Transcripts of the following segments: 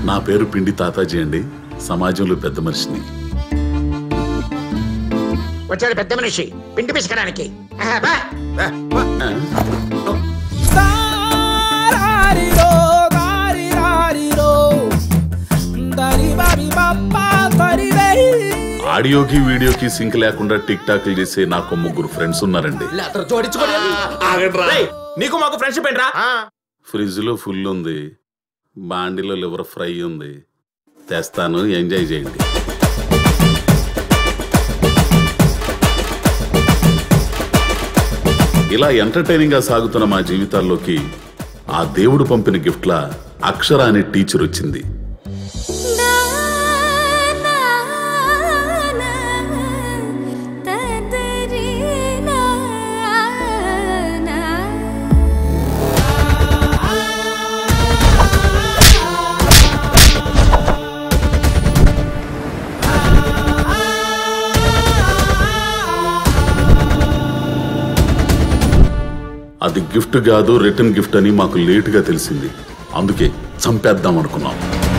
నా పేరు పిండి తాతాజీ అండి సమాజంలో పెద్ద మనిషిని వచ్చాడు పెద్ద మనిషి పిండి పిసకడానికి ఆహా, బా. ఆ, Dariro, darirariro. Daribari bapa, daribei. ఆడియోకి వీడియోకి సింక్ లేకుండా టిక్ టాక్లు చేసే నాకు ముగ్గురు ఫ్రెండ్స్ ఉన్నారండి లేతరు జోడించుకోండి రేయ్, నీకు మాకు ఫ్రెండ్షిప్ ఏంట్రా ఆ, ఫ్రిడ్జ్ లో ఫుల్ ఉంది బాండిలో లివర్ ఫ్రై ఉంది తెస్తాను ఎంజాయ్ చేయండి ఇలా ఎంటర్టైనింగ్ గా సాగుతున్న మా జీవితాల్లోకి ఆ దేవుడు పంపిన గిఫ్ట్లా అక్షర అనే టీచర్ వచ్చింది అది గిఫ్ట్ కాదు రిటర్న్ గిఫ్ట్ అని మాకు లేటుగా తెలిసింది అందుకే చంపేద్దాం అనుకున్నాం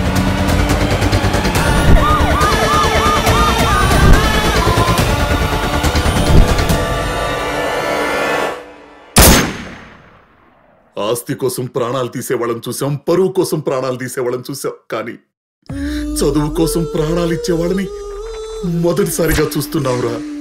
ఆస్తి కోసం ప్రాణాలు తీసేవాళ్ళని చూసాం పరువు కోసం ప్రాణాలు తీసేవాళ్ళని చూసాం కానీ చదువు కోసం ప్రాణాలు ఇచ్చేవాళ్ళని మొదటిసారిగా చూస్తున్నావురా